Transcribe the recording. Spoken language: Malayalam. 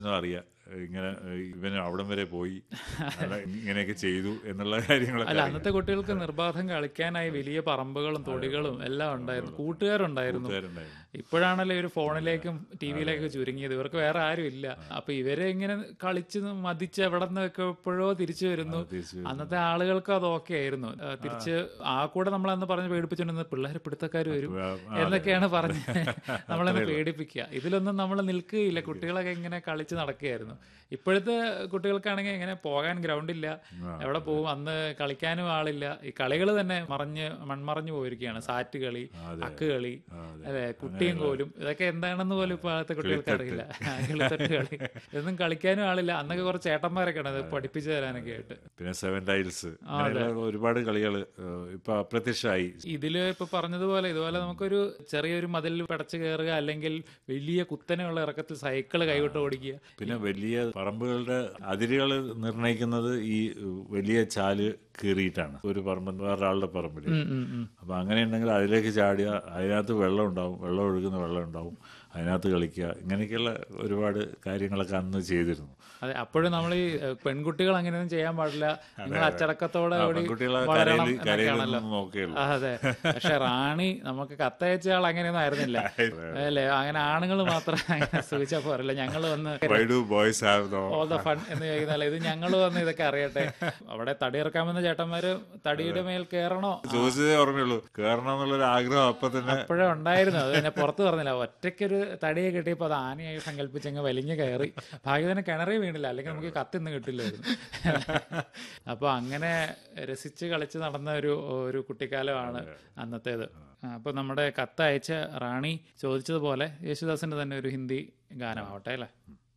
ഒന്നും അറിയാം ഇങ്ങനെ ഇവന് അവിടം വരെ പോയി അവിടെ ഇങ്ങനെയൊക്കെ ചെയ്തു എന്നുള്ള കാര്യങ്ങളൊക്കെ അല്ല അറിയാം. അന്നത്തെ കുട്ടികൾക്ക് നിർബാധം കളിക്കാനായി വലിയ പറമ്പുകളും തൊടികളും എല്ലാം ഉണ്ടായിരുന്നു കൂട്ടുകാരുണ്ടായിരുന്നു കൂട്ടുകാരുണ്ടായിരുന്നു. ഇപ്പോഴാണല്ലോ ഒരു ഫോണിലേക്കും ടി വിയിലേക്കും ചുരുങ്ങിയത് ഇവർക്ക് വേറെ ആരും ഇല്ല അപ്പൊ ഇവരെ ഇങ്ങനെ കളിച്ച് മതിച്ച് എവിടെ നിന്നൊക്കെ എപ്പോഴോ തിരിച്ചു വരുന്നു തിരിച്ചു വരുന്നു. അന്നത്തെ ആളുകൾക്ക് അത് ഓക്കെ ആയിരുന്നു ആ, തിരിച്ച് ആ കൂടെ നമ്മളന്ന് പറഞ്ഞ് പേടിപ്പിച്ചോണ്ടിരുന്നത് പിള്ളേർ പിടുത്തക്കാർ വരും ആ, എന്നൊക്കെയാണ് പറഞ്ഞ് നമ്മളെന്നെ പേടിപ്പിക്കുക ഇതിലൊന്നും നമ്മൾ നിൽക്കുകയില്ല കുട്ടികളൊക്കെ ഇങ്ങനെ കളിച്ച് നടക്കുകയായിരുന്നു ഇപ്പോഴത്തെ കുട്ടികൾക്കാണെങ്കിൽ ഇങ്ങനെ പോകാൻ ഗ്രൗണ്ട് ഇല്ല എവിടെ പോകും അന്ന് കളിക്കാനും ആളില്ല ഈ കളികൾ തന്നെ മറഞ്ഞ് മൺമറഞ്ഞു പോയിരിക്കുകയാണ് സാറ്റ് കളി അതെ. അക്ക് കളി അതെ. അതെ കുട്ടിയും കോലും ഇതൊക്കെ എന്താണെന്ന് പോലും ഇപ്പോഴത്തെ കുട്ടികൾക്ക് അറിയില്ല കിളിത്തട്ട് കളി ഇതൊന്നും കളിക്കാനും ആളില്ല അന്നൊക്കെ കുറച്ച് ചേട്ടന്മാരൊക്കെ ഉണ്ട് അത് പഠിപ്പിച്ചു തരാനൊക്കെ ആയിട്ട് പിന്നെ സെവൻ ടൈൽസ് അങ്ങനെയുള്ള ഒരുപാട് കളികൾ ഇപ്പൊ അപ്രത്യക്ഷമായി ഇതില് ഇപ്പൊ പറഞ്ഞതുപോലെ ഇതുപോലെ നമുക്കൊരു ചെറിയൊരു മതിൽ പടച്ചു കയറുക അല്ലെങ്കിൽ വലിയ കുത്തനെയുള്ള ഇറക്കത്തിൽ സൈക്കിള് കൈവിട്ട് ഓടിക്കുക പിന്നെ വലിയ പറമ്പുകളുടെ അതിരുകൾ നിർണ്ണയിക്കുന്നത് ഈ വലിയ ചാല് കീറിയിട്ടാണ് ഒരു പറമ്പ് വേറൊരാളുടെ പറമ്പിൽ ഉം, ഉം, ഉം. അപ്പൊ അങ്ങനെ ഉണ്ടെങ്കിൽ അതിലേക്ക് ചാടിയ അതിനകത്ത് വെള്ളം ഉണ്ടാവും വെള്ളം ഒഴുകുന്ന വെള്ളം ഉണ്ടാവും അതിനകത്ത് കളിക്കുക ഇങ്ങനെയൊക്കെയുള്ള ഒരുപാട് കാര്യങ്ങളൊക്കെ അന്ന് ചെയ്തിരുന്നു അതെ അപ്പോഴും നമ്മൾ ഈ ഏഹ്, പെൺകുട്ടികൾ അങ്ങനെയൊന്നും ചെയ്യാൻ പാടില്ല നിങ്ങൾ അച്ചടക്കത്തോടെ ആ, കൂടി പെൺകുട്ടികളെ വളരണം കരയിൽ എന്നൊക്കെയാണല്ലോ കരയിലൊന്നും നോക്കുകയുള്ളൂ ആ, അതെ പക്ഷെ റാണി നമുക്ക് കത്തയച്ച ആൾ അങ്ങനെയൊന്നും ആയിരുന്നില്ല അല്ലേ അങ്ങനെ ആണുങ്ങൾ മാത്രം അങ്ങനെ സൂചിച്ചാൽ പോരല്ല ഞങ്ങൾ വന്ന് why do boys have no all the fun എന്ന് ചോദിക്കുന്നല്ല ഇത് ഞങ്ങൾ വന്ന് ഇതൊക്കെ അറിയട്ടെ അവിടെ തടി ഇറക്കാമെന്ന ചേട്ടന്മാര് തടിയുടെ മേൽ കയറണോ ചോദിച്ചതേ ഓർമ്മയുള്ളൂ കയറണം എന്നുള്ളൊരു ആഗ്രഹം അപ്പൊ തന്നെ അപ്പോഴേ ഉണ്ടായിരുന്നു അത് പിന്നെ പുറത്ത് പറഞ്ഞില്ല ഒറ്റയ്ക്കൊരു തടിയെ കിട്ടിയപ്പോൾ അത് ആനയായി സങ്കല്പിച്ചങ്ങ് വലിഞ്ഞു കയറി ഭാഗ്യത്തിന് കിണറേ വീണില്ല അല്ലെങ്കിൽ നമുക്ക് കത്തിന്ന് കിട്ടില്ലായിരുന്നു അപ്പോൾ അങ്ങനെ രസിച്ച് കളിച്ച് നടന്ന ഒരു ഒരു കുട്ടിക്കാലമാണ് അന്നത്തേത് അപ്പോൾ നമ്മുടെ കത്തയച്ച റാണി ചോദിച്ചതുപോലെ യേശുദാസിന്റെ തന്നെ ഒരു ഹിന്ദി ഗാനമാവട്ടെ അല്ലേ